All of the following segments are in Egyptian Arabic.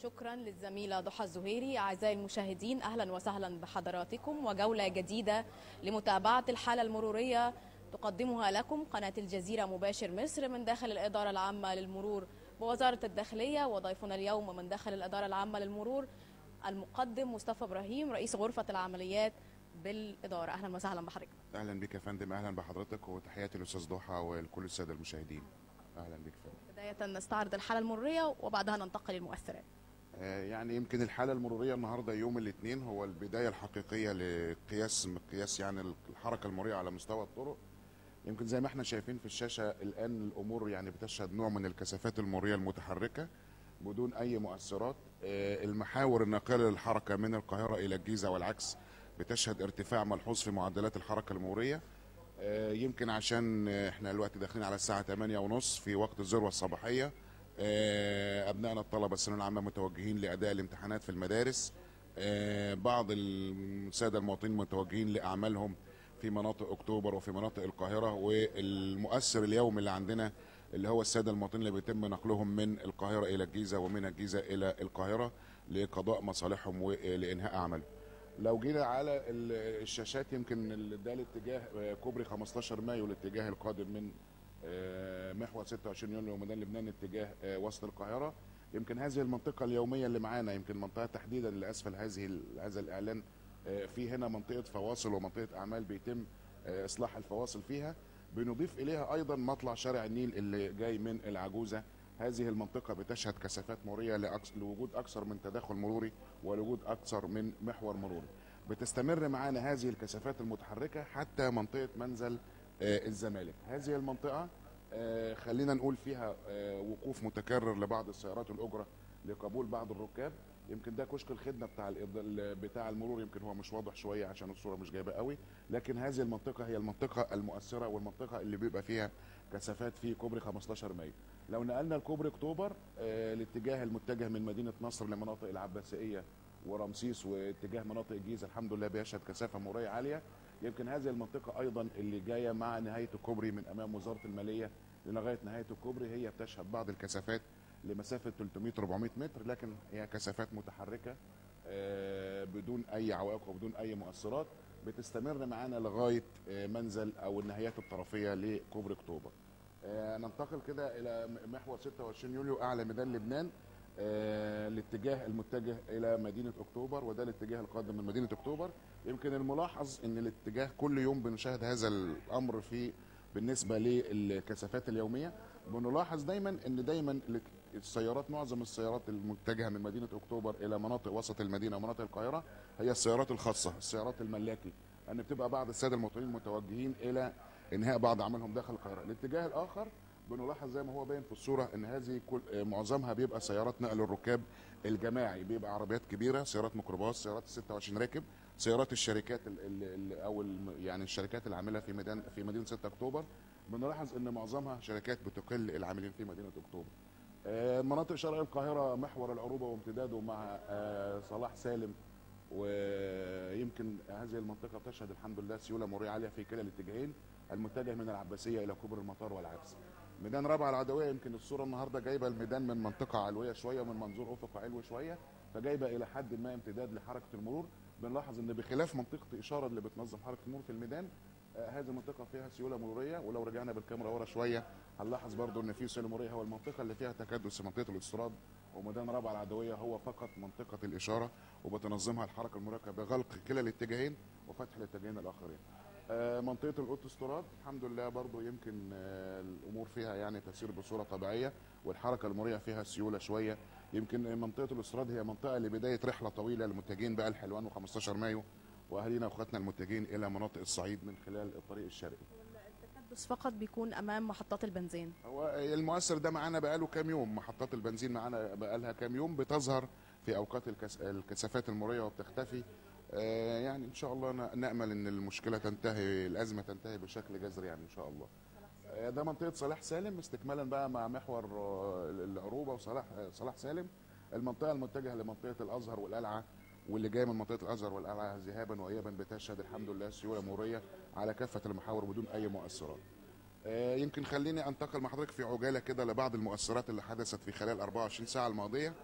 شكرا للزميلة ضحى الزهيري أعزائي المشاهدين أهلا وسهلا بحضراتكم وجولة جديدة لمتابعة الحالة المرورية تقدمها لكم قناة الجزيرة مباشر مصر من داخل الإدارة العامة للمرور بوزارة الداخلية وضيفنا اليوم من داخل الإدارة العامة للمرور المقدم مصطفى إبراهيم رئيس غرفة العمليات بالإدارة أهلا وسهلا بحضرتك اهلا بك يا فندم اهلا بحضرتك وتحياتي للاستاذ ضحى ولكل الساده المشاهدين اهلا بك فندم بداية نستعرض الحالة المرورية وبعدها ننتقل للمؤثرات آه، يعني يمكن الحاله المروريه النهارده يوم الاثنين هو البدايه الحقيقيه لقياس قياس يعني الحركه المروريه على مستوى الطرق يمكن زي ما احنا شايفين في الشاشه الان الامور يعني بتشهد نوع من الكثافات المروريه المتحركه بدون اي مؤثرات آه، المحاور الناقله للحركه من القاهره الى الجيزه والعكس بتشهد ارتفاع ملحوظ في معدلات الحركه المروريه آه، يمكن عشان آه، احنا دلوقتي داخلين على الساعه 8 ونص في وقت الذروه الصباحيه آه، ابنائنا الطلبه الثانويه العامه متوجهين لاداء الامتحانات في المدارس آه، بعض الساده المواطنين متوجهين لاعمالهم في مناطق اكتوبر وفي مناطق القاهره والمؤثر اليوم اللي عندنا اللي هو الساده المواطنين اللي بيتم نقلهم من القاهره الى الجيزه ومن الجيزه الى القاهره لقضاء مصالحهم ولانهاء اعمالهم لو جينا على ال- الشاشات يمكن ال- ده الاتجاه آه، كوبري 15 مايو الاتجاه القادم من آه، محور 26 يونيو وميدان لبنان اتجاه آه، وسط القاهره يمكن هذه المنطقه اليوميه اللي معانا يمكن منطقه تحديدا لاسفل هذه ال- هذا الاعلان آه، في هنا منطقه فواصل ومنطقه اعمال بيتم آه، اصلاح الفواصل فيها بنضيف اليها ايضا مطلع شارع النيل اللي جاي من العجوزه هذه المنطقه بتشهد كثافات مروريه لأكس- لوجود اكثر من تداخل مروري ولوجود اكثر من محور مروري بتستمر معانا هذه الكثافات المتحركه حتى منطقه منزل آه، الزمالك هذه المنطقه آه، خلينا نقول فيها آه، وقوف متكرر لبعض السيارات الاجره لقبول بعض الركاب يمكن ده كشك الخدمه بتاع الإض- بتاع المرور يمكن هو مش واضح شويه عشان الصوره مش جايبه قوي لكن هذه المنطقه هي المنطقه المؤثره والمنطقه اللي بيبقى فيها كثافات في كوبري 15 مايو لو نقلنا لكوبري اكتوبر آه، الاتجاه المتجه من مدينه نصر لمناطق العباسيه ورمسيس واتجاه مناطق الجيزه الحمد لله بيشهد كثافه مروريه عاليه يمكن هذه المنطقه ايضا اللي جايه مع نهايه الكوبري من امام وزاره الماليه لغايه نهايه الكوبري هي بتشهد بعض الكثافات لمسافه 300 400 متر لكن هي كثافات متحركه آه، بدون اي عوائق وبدون اي مؤثرات بتستمر معانا لغايه آه، منزل او النهايات الطرفيه لكوبري اكتوبر آه، ننتقل كده الى م- محور 26 يوليو اعلى ميدان لبنان آه، الاتجاه المتجه الى مدينه اكتوبر وده الاتجاه القادم من مدينه اكتوبر يمكن الملاحظ ان الاتجاه كل يوم بنشاهد هذا الامر في بالنسبه للكثافات اليوميه بنلاحظ دايما ان دايما ال- السيارات معظم السيارات المتجهه من مدينه اكتوبر الى مناطق وسط المدينه ومناطق القاهره هي السيارات الخاصه السيارات الملاكي ان بتبقى بعض الساده المواطنين متوجهين الى انهاء بعض عملهم داخل القاهره الاتجاه الاخر بنلاحظ زي ما هو باين في الصوره ان هذه كل آه، معظمها بيبقى سيارات نقل الركاب الجماعي بيبقى عربيات كبيره سيارات ميكروباص سيارات 26 راكب سيارات الشركات ال ال ال او ال يعني الشركات العامله في ميدان في مدينه 6 اكتوبر بنلاحظ ان معظمها شركات بتقل العاملين في مدينه اكتوبر آه، مناطق شرق القاهره محور العروبه وامتداده مع آه، صلاح سالم ويمكن هذه المنطقه بتشهد الحمد لله سيوله مروريه عاليه في كلا الاتجاهين المتجه من العباسيه الى كوبري المطار والعكس ميدان رابعه العدويه يمكن الصوره النهارده جايبه الميدان من منطقه علويه شويه ومن منظور افق علوي شويه فجايبه الى حد ما امتداد لحركه المرور بنلاحظ ان بخلاف منطقه اشاره اللي بتنظم حركه المرور في الميدان آه، هذه المنطقه فيها سيوله مروريه ولو رجعنا بالكاميرا ورا شويه هنلاحظ برضو ان في سيوله مروريه هو المنطقه اللي فيها تكدس في منطقه الاستيراد وميدان رابعه العدويه هو فقط منطقه الاشاره وبتنظمها الحركه المروريه بغلق كلا الاتجاهين وفتح الاتجاهين الاخرين. آه، منطقه الاوتوستراد الحمد لله برضو يمكن آه، الامور فيها يعني تسير بصوره طبيعيه والحركه المروريه فيها سيوله شويه يمكن منطقه الاستراد هي منطقه لبدايه رحله طويله للمتجهين بقى الحلوان و15 مايو واهالينا واخواتنا المتجهين الى مناطق الصعيد من خلال الطريق الشرقي. التكدس فقط بيكون أمام محطات البنزين هو المؤثر ده معانا بقاله كام يوم محطات البنزين معانا بقالها كام يوم بتظهر في اوقات الكس... الكثافات المروريه وبتختفي آه يعني ان شاء الله ن- نامل ان المشكله تنتهي الازمه تنتهي بشكل جذري يعني ان شاء الله آه ده منطقه صلاح سالم استكمالا بقى مع محور آه، العروبه وصلاح آه، صلاح سالم المنطقه المتجهه لمنطقه الازهر والقلعه واللي جايه من منطقه الازهر والقلعه ذهابا وايابا بتشهد الحمد لله سيوله مروريه على كافه المحاور بدون اي مؤثرات آه، يمكن خليني انتقل مع حضرتك في عجاله كده لبعض المؤثرات اللي حدثت في خلال 24 ساعه الماضيه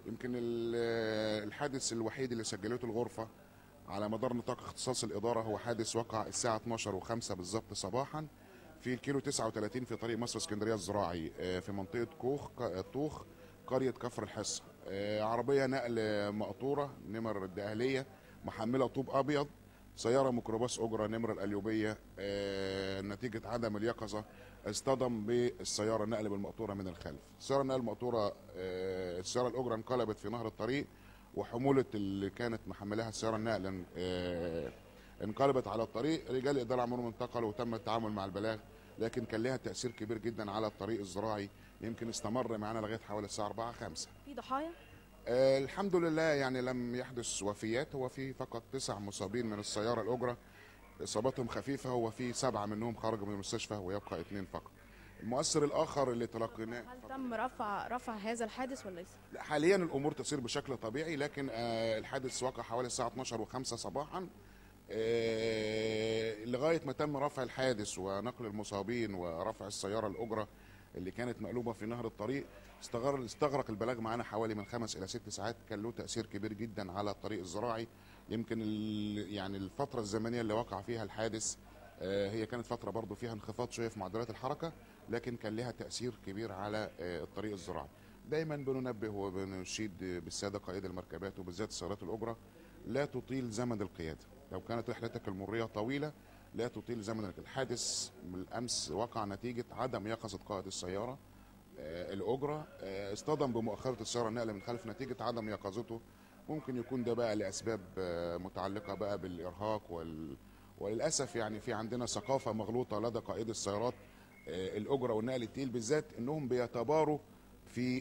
يمكن ال- الحادث الوحيد اللي سجلته الغرفه على مدار نطاق اختصاص الاداره هو حادث وقع الساعه 12 و5 بالظبط صباحا في الكيلو 39 في طريق مصر اسكندريه الزراعي آه، في منطقه كوخ ك- طوخ قريه كفر الحصه آه، عربيه نقل مقطوره نمر الدقهليه محمله طوب ابيض سياره ميكروباص اجره نمر القليوبيه آه، نتيجه عدم اليقظه اصطدم بالسياره النقل بالمقطوره من الخلف السياره النقل المقطوره آه، السياره الاجره انقلبت في نهر الطريق وحموله اللي كانت محملاها السياره النقل آه، انقلبت على الطريق رجال الاداره عمرهم انتقلوا وتم التعامل مع البلاغ لكن كان لها تاثير كبير جدا على الطريق الزراعي يمكن استمر معنا لغايه حوالي الساعه 4 5 في ضحايا آه، الحمد لله يعني لم يحدث وفيات هو في فقط تسع مصابين من السيارة الأجرة إصابتهم خفيفة هو في سبعة منهم خرجوا من المستشفى ويبقى اثنين فقط المؤثر الآخر اللي تلقيناه هل تم رفع رفع هذا الحادث ولا لسه؟ لا، حاليا الأمور تسير بشكل طبيعي لكن آه، الحادث وقع حوالي الساعة 12 و5 صباحا آه، لغاية ما تم رفع الحادث ونقل المصابين ورفع السيارة الأجرة اللي كانت مقلوبة في نهر الطريق استغر استغرق البلاغ معانا حوالي من خمس إلى ست ساعات كان له تأثير كبير جدا على الطريق الزراعي يمكن ال- يعني الفترة الزمنية اللي وقع فيها الحادث آه، هي كانت فترة برضو فيها انخفاض شوية في معدلات الحركة لكن كان لها تأثير كبير على آه، الطريق الزراعي دايما بننبه وبنشيد بالسادة قائد المركبات وبالذات السيارات الأجرة لا تطيل زمن القيادة لو كانت رحلتك المرية طويلة لا تطيل زمن الحادث بالأمس وقع نتيجة عدم يقظة قائد السيارة آه، الأجرة آه، اصطدم بمؤخرة السيارة النقل من خلف نتيجة عدم يقظته ممكن يكون ده بقى لأسباب آه، متعلقة بقى بالإرهاق وال... وللأسف يعني في عندنا ثقافة مغلوطة لدى قائد السيارات آه، الأجرة والنقل التقيل بالذات إنهم بيتباروا في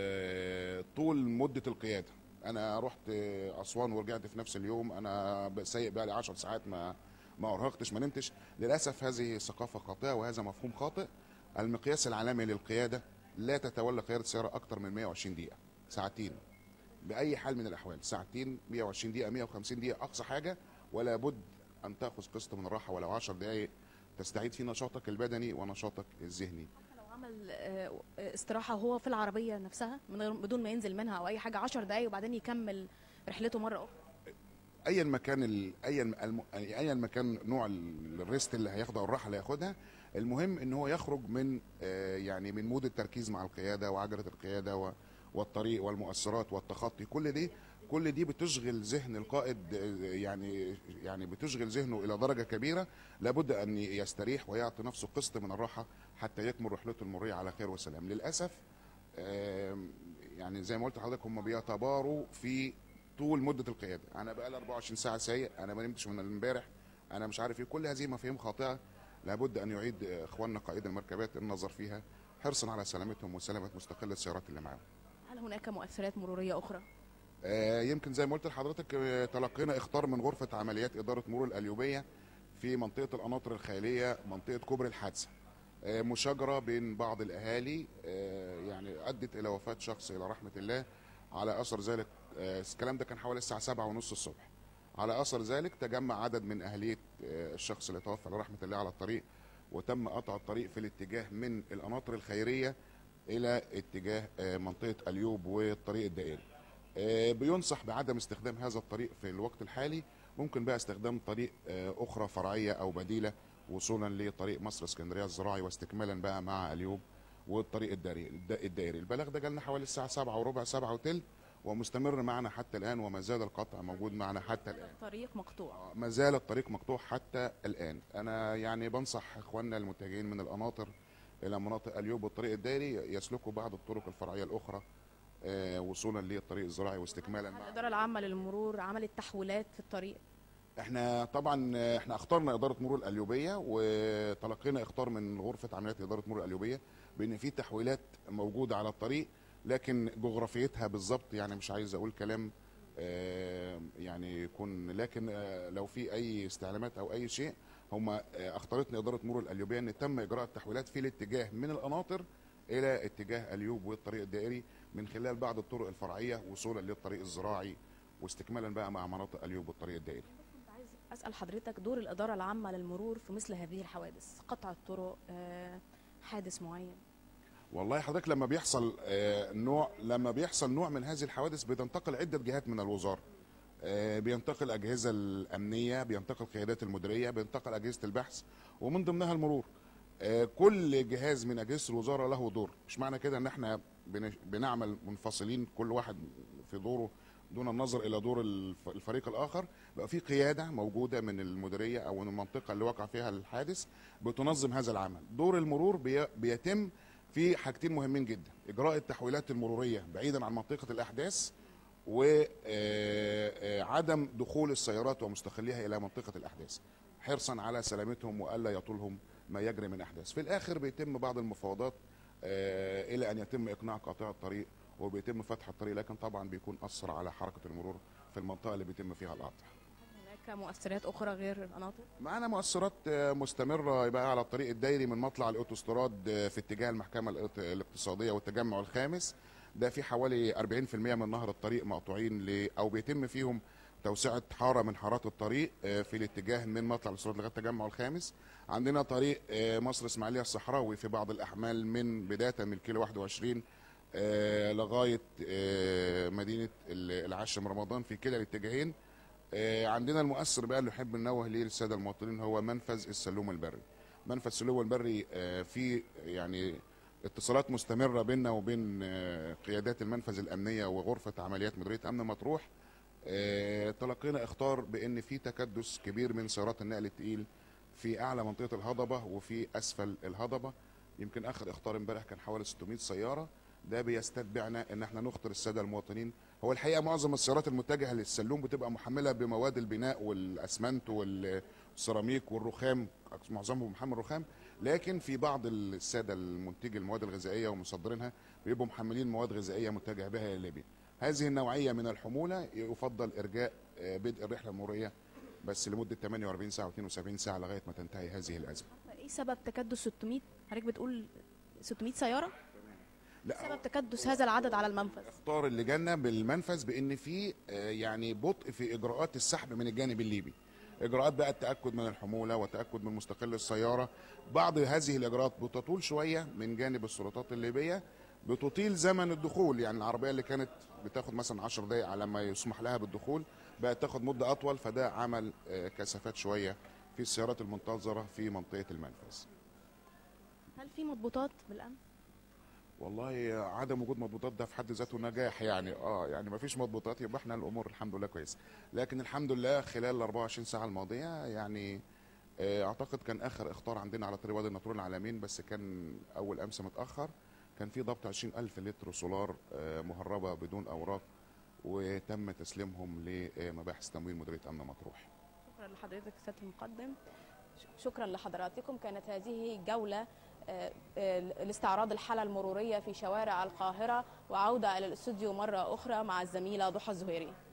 آه، طول مدة القيادة أنا رحت آه، أسوان ورجعت في نفس اليوم أنا سايق بقى لي 10 ساعات ما ما أرهقتش ما نمتش للأسف هذه ثقافة خاطئة وهذا مفهوم خاطئ المقياس العالمي للقيادة لا تتولى قيادة سيارة أكتر من 120 دقيقة ساعتين بأي حال من الأحوال ساعتين 120 دقيقة 150 دقيقة أقصى حاجة ولا بد أن تأخذ قسط من الراحة ولو 10 دقائق تستعيد فيه نشاطك البدني ونشاطك الذهني لو عمل آه، استراحة وهو في العربية نفسها من غير بدون ما ينزل منها أو أي حاجة 10 دقايق وبعدين يكمل رحلته مرة أخرى ايا مكان ال... ايا الم... ايا مكان نوع ال- الريست اللي هياخده او الراحه اللي هياخدها المهم ان هو يخرج من آه، يعني من مود التركيز مع القياده وعجله القياده و... والطريق والمؤثرات والتخطي كل دي كل دي بتشغل ذهن القائد آه، يعني يعني بتشغل ذهنه الى درجه كبيره لابد ان يستريح ويعطي نفسه قسط من الراحه حتى يكمل رحلته المريه على خير وسلام للاسف آم، يعني زي ما قلت لحضرتك هم بيتباروا في طول مده القياده انا بقى لي 24 ساعه سايق انا ما نمتش من امبارح انا مش عارف ايه كل هذه مفاهيم خاطئه لابد ان يعيد اخواننا قائد المركبات النظر فيها حرصا على سلامتهم وسلامه مستقل السيارات اللي معاهم هل هناك مؤثرات مرورية أخرى؟ آه، يمكن زي ما قلت لحضرتك آه، تلقينا اخطار من غرفه عمليات اداره مرور القليوبيه في منطقه القناطر الخيليه منطقه كوبري الحادثه آه، مشاجره بين بعض الاهالي آه، يعني ادت الى وفاه شخص الى رحمه الله على اثر ذلك آه، الكلام ده كان حوالي الساعه 7 ونص الصبح على اثر ذلك تجمع عدد من اهليه آه، الشخص اللي توفى لرحمه الله على الطريق وتم قطع الطريق في الاتجاه من القناطر الخيريه الى اتجاه آه، منطقه اليوب والطريق الدائري آه، بينصح بعدم استخدام هذا الطريق في الوقت الحالي ممكن بقى استخدام طريق آه، اخرى فرعيه او بديله وصولا لطريق مصر اسكندريه الزراعي واستكمالا بقى مع اليوب والطريق الدائري الد- الدائري البلاغ ده جالنا حوالي الساعه 7 وربع 7 وتلت ومستمر معنا حتى الان وما زال القطع موجود معنا حتى الان طريق مقطوع ما زال الطريق مقطوع حتى الان انا يعني بنصح اخواننا المتجهين من القناطر الى مناطق اليوب والطريق الدائري يسلكوا بعض الطرق الفرعيه الاخرى آه، وصولا للطريق الزراعي واستكمالا هل مع الإدارة العامة للمرور عملت تحويلات في الطريق؟ احنا طبعا آه، احنا اخترنا اداره مرور القليوبيه وتلقينا اختار من غرفه عمليات اداره مرور القليوبيه بان في تحويلات موجوده على الطريق لكن جغرافيتها بالظبط يعني مش عايز اقول كلام آه، يعني يكون لكن آه، لو في اي استعلامات او اي شيء هم آه، اختارتنا اداره مرور القليوبيه ان تم اجراء التحويلات في الاتجاه من القناطر الى اتجاه اليوب والطريق الدائري من خلال بعض الطرق الفرعيه وصولا للطريق الزراعي واستكمالا بقى مع مناطق اليوب والطريق الدائري كنت عايز أسأل حضرتك دور الإدارة العامة للمرور في مثل هذه الحوادث قطع الطرق آه، حادث معين والله حضرتك لما بيحصل آه، نوع لما بيحصل نوع من هذه الحوادث بتنتقل عده جهات من الوزاره آه، بينتقل الاجهزه الامنيه بينتقل قيادات المديريه بينتقل اجهزه البحث ومن ضمنها المرور آه، كل جهاز من اجهزه الوزاره له دور مش معنى كده ان احنا بن- بنعمل منفصلين كل واحد في دوره دون النظر الى دور الف- الفريق الاخر بقى في قياده موجوده من المديريه او من المنطقه اللي وقع فيها الحادث بتنظم هذا العمل دور المرور بي- بيتم في حاجتين مهمين جدا اجراء التحويلات المروريه بعيدا عن منطقه الاحداث وعدم دخول السيارات ومستقليها الى منطقه الاحداث حرصا على سلامتهم والا يطولهم ما يجري من احداث في الاخر بيتم بعض المفاوضات آه، الى ان يتم اقناع قاطع الطريق وبيتم فتح الطريق لكن طبعا بيكون اثر على حركه المرور في المنطقه اللي بيتم فيها القطع هناك مؤثرات اخرى غير القناطر معانا مؤثرات آه، مستمرة بقى على الطريق الدايري من مطلع الأوتوستراد آه، في اتجاه المحكمة الاقت- الاقتصادية والتجمع الخامس ده في حوالي 40% من نهر الطريق مقطوعين ل أو بيتم فيهم توسعة حارة من حارات الطريق آه، في الاتجاه من مطلع الاوتوستراد لغاية التجمع الخامس عندنا طريق آه، مصر إسماعيلية الصحراوي في بعض الأحمال من بداية من الكيلو 21 آه، لغاية آه، مدينة ال- العاشر من رمضان في كلا الاتجاهين آه، عندنا المؤثر بقى اللي نحب ننوه ليه للساده المواطنين هو منفذ السلوم البري منفذ السلوم البري آه، في يعني اتصالات مستمره بيننا وبين آه، قيادات المنفذ الامنيه وغرفه عمليات مديريه امن مطروح آه، تلقينا اخطار بان في تكدس كبير من سيارات النقل الثقيل في اعلى منطقه الهضبه وفي اسفل الهضبه يمكن اخر اخطار امبارح كان حوالي 600 سياره ده بيستتبعنا ان احنا نخطر الساده المواطنين هو الحقيقه معظم السيارات المتجهه للسلوم بتبقى محمله بمواد البناء والاسمنت والسيراميك والرخام معظمهم محمل رخام لكن في بعض الساده المنتجي المواد الغذائيه ومصدرينها بيبقوا محملين مواد غذائيه متجه بها الى ليبيا هذه النوعيه من الحموله يفضل ارجاء آه، بدء الرحله المروريه بس لمده 48 ساعه و72 ساعه لغايه ما تنتهي هذه الازمه ايه سبب تكدس 600 حضرتك بتقول 600 سياره لا سبب تكدس هذا العدد على المنفذ اختار اللي جانا بالمنفذ بان في آه، يعني بطء في اجراءات السحب من الجانب الليبي اجراءات بقى التاكد من الحموله وتاكد من مستقل السياره بعض هذه الاجراءات بتطول شويه من جانب السلطات الليبيه بتطيل زمن الدخول يعني العربيه اللي كانت بتاخد مثلا 10 دقائق على ما يسمح لها بالدخول بقت تاخد مده اطول فده عمل آه، كثافات شويه في السيارات المنتظره في منطقه المنفذ هل في مضبوطات بالامن والله عدم وجود مضبوطات ده في حد ذاته نجاح يعني اه يعني ما فيش مضبوطات يبقى احنا الامور الحمد لله كويسه لكن الحمد لله خلال ال 24 ساعه الماضيه يعني آه، اعتقد كان اخر اخطار عندنا على طريق وادي النطرون العالمين بس كان اول امس متاخر كان في ضبط 20000 لتر سولار آه، مهربه بدون اوراق وتم تسليمهم لمباحث تموين مديريه امن مطروح شكرا لحضرتك سياده المقدم ش- شكرا لحضراتكم كانت هذه جوله آه، آه، لاستعراض الحاله المروريه في شوارع القاهره وعوده الى الاستوديو مره اخرى مع الزميله ضحى الزهيري